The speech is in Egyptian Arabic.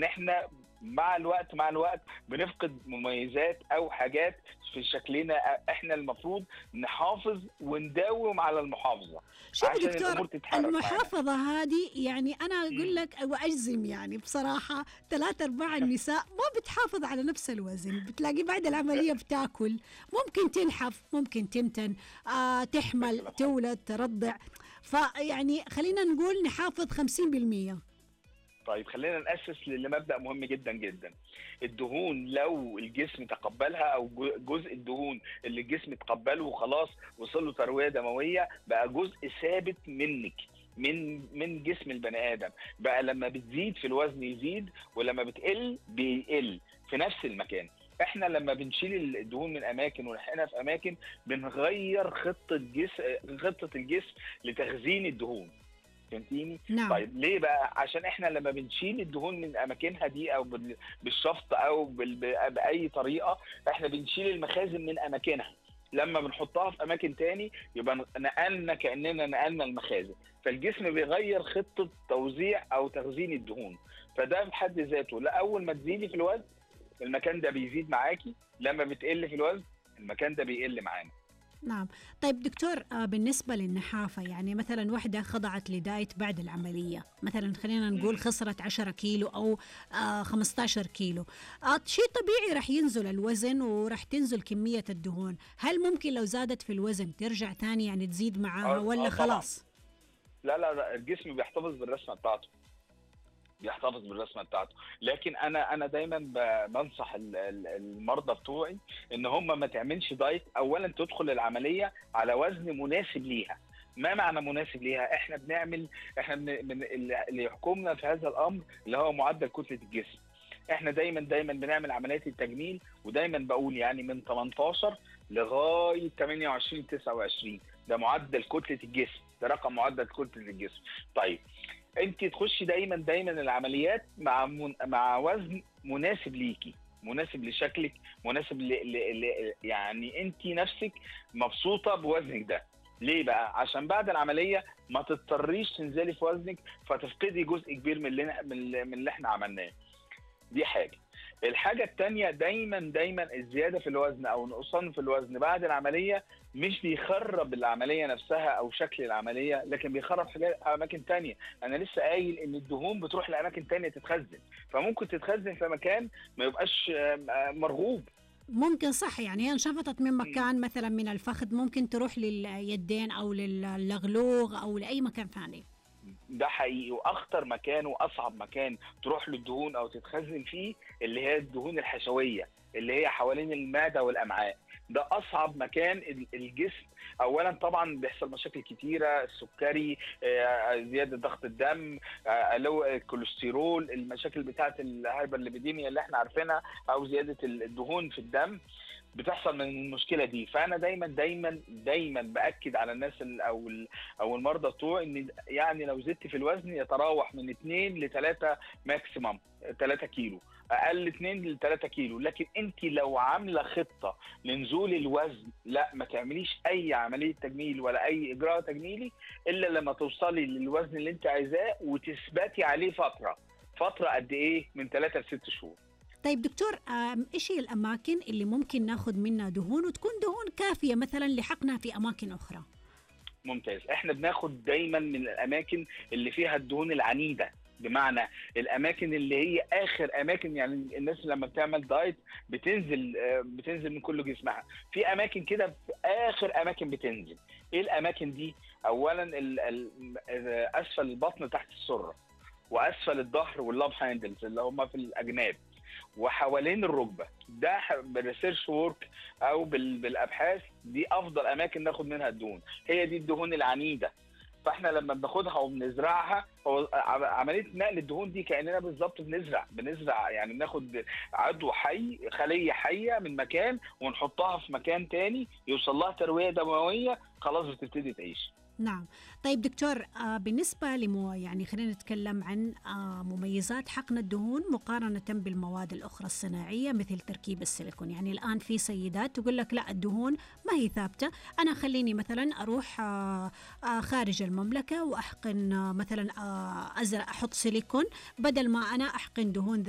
ان احنا مع الوقت مع الوقت بنفقد مميزات او حاجات في شكلنا احنا المفروض نحافظ ونداوم على المحافظه شوف عشان دكتور الأمور تتحرك معانا. المحافظة هذه يعني أنا أقول مم. لك وأجزم يعني بصراحة ثلاثة أرباع النساء ما بتحافظ على نفس الوزن بتلاقي بعد العملية بتاكل ممكن تنحف ممكن تمتن آه تحمل تولد ترضع فيعني خلينا نقول نحافظ 50% طيب خلينا نأسس لمبدأ مهم جدا جدا الدهون لو الجسم تقبلها او جو- جزء الدهون اللي الجسم تقبله وخلاص وصل له تروية دموية بقى جزء ثابت منك من من جسم البني ادم بقى لما بتزيد في الوزن يزيد ولما بتقل بيقل في نفس المكان احنا لما بنشيل الدهون من اماكن ونحقنها في اماكن بنغير خطه جسم خطه الجسم لتخزين الدهون فهمتيني نعم طيب ليه بقى عشان احنا لما بنشيل الدهون من اماكنها دي او بال- بالشفط او بال- ب- باي طريقه احنا بنشيل المخازن من اماكنها لما بنحطها في اماكن تاني يبقى نقلنا كاننا نقلنا المخازن فالجسم بيغير خطه توزيع او تخزين الدهون فده في حد ذاته لا اول ما تزيدي في الوزن المكان ده بيزيد معاكي لما بتقل في الوزن المكان ده بيقل معانا نعم طيب دكتور آه، بالنسبة للنحافة يعني مثلا واحدة خضعت لدايت بعد العملية مثلا خلينا نقول خسرت 10 كيلو أو آه، 15 كيلو آه، شيء طبيعي رح ينزل الوزن ورح تنزل كمية الدهون هل ممكن لو زادت في الوزن ترجع تاني يعني تزيد معاها آه، ولا آه، طبعاً. خلاص لا لا لا الجسم بيحتفظ بالرسمه بتاعته بيحتفظ بالرسمه بتاعته لكن انا انا دايما ب- بنصح ال- ال- المرضى بتوعي ان هم ما تعملش دايت اولا تدخل العمليه على وزن مناسب ليها ما معنى مناسب ليها احنا بنعمل احنا من من اللي يحكمنا في هذا الامر اللي هو معدل كتله الجسم احنا دايما دايما بنعمل عمليات التجميل ودايما بقول يعني من 18 لغايه 28 29 ده معدل كتله الجسم ده رقم معدل كتله الجسم طيب انت تخشي دايما دايما العمليات مع من مع وزن مناسب ليكي مناسب لشكلك مناسب ل... ل... ل... يعني انت نفسك مبسوطه بوزنك ده ليه بقى عشان بعد العمليه ما تضطريش تنزلي في وزنك فتفقدي جزء كبير من اللي من اللي- من اللي احنا عملناه دي حاجه الحاجه الثانيه دايما دايما الزياده في الوزن او نقصان في الوزن بعد العمليه مش بيخرب العمليه نفسها او شكل العمليه لكن بيخرب حاجات اماكن تانية انا لسه قايل ان الدهون بتروح لاماكن تانية تتخزن فممكن تتخزن في مكان ما يبقاش آم، آم، مرغوب ممكن صح يعني هي انشفطت من مكان مثلا من الفخذ ممكن تروح لليدين أو للغلوغ أو لأي مكان ثاني ده حقيقي واخطر مكان واصعب مكان تروح للدهون او تتخزن فيه اللي هي الدهون الحشويه اللي هي حوالين المعده والامعاء ده اصعب مكان ال- الجسم اولا طبعا بيحصل مشاكل كتيره السكري آه، زياده ضغط الدم آه، لو الكوليسترول المشاكل بتاعه الهايبرليبيديميا اللي احنا عارفينها او زياده الدهون في الدم بتحصل من المشكله دي فانا دايما دايما دايما باكد على الناس ال- او ال- او المرضى بتوعي ان يعني لو زدت في الوزن يتراوح من 2 ل 3 ماكسيمم 3 كيلو اقل 2 ل 3 كيلو لكن انت لو عامله خطه لنزول الوزن لا ما تعمليش اي عمليه تجميل ولا اي اجراء تجميلي الا لما توصلي للوزن اللي انت عايزاه وتثبتي عليه فتره فتره قد ايه من 3 ل 6 شهور طيب دكتور آم، ايش هي الاماكن اللي ممكن ناخذ منها دهون وتكون دهون كافيه مثلا لحقنها في اماكن اخرى ممتاز احنا بناخد دايما من الاماكن اللي فيها الدهون العنيده بمعنى الاماكن اللي هي اخر اماكن يعني الناس لما بتعمل دايت بتنزل آه، بتنزل من كل جسمها في اماكن كده في اخر اماكن بتنزل ايه الاماكن دي اولا ال- ال- آه، اسفل البطن تحت السره واسفل الظهر واللاب هاندلز اللي هم في الاجناب وحوالين الركبه ده ح- بالريسيرش وورك او بال- بالابحاث دي افضل اماكن ناخد منها الدهون هي دي الدهون العنيده فاحنا لما بناخدها وبنزرعها هو ع- عمليه نقل الدهون دي كاننا بالظبط بنزرع بنزرع يعني بناخد عضو حي خليه حيه من مكان ونحطها في مكان تاني يوصل لها ترويه دمويه خلاص بتبتدي تعيش نعم طيب دكتور آه بالنسبة لمو يعني خلينا نتكلم عن آه مميزات حقن الدهون مقارنة بالمواد الأخرى الصناعية مثل تركيب السيليكون يعني الآن في سيدات تقول لك لا الدهون ما هي ثابتة أنا خليني مثلا أروح آه آه خارج المملكة وأحقن آه مثلا آه أزرع أحط سيليكون بدل ما أنا أحقن دهون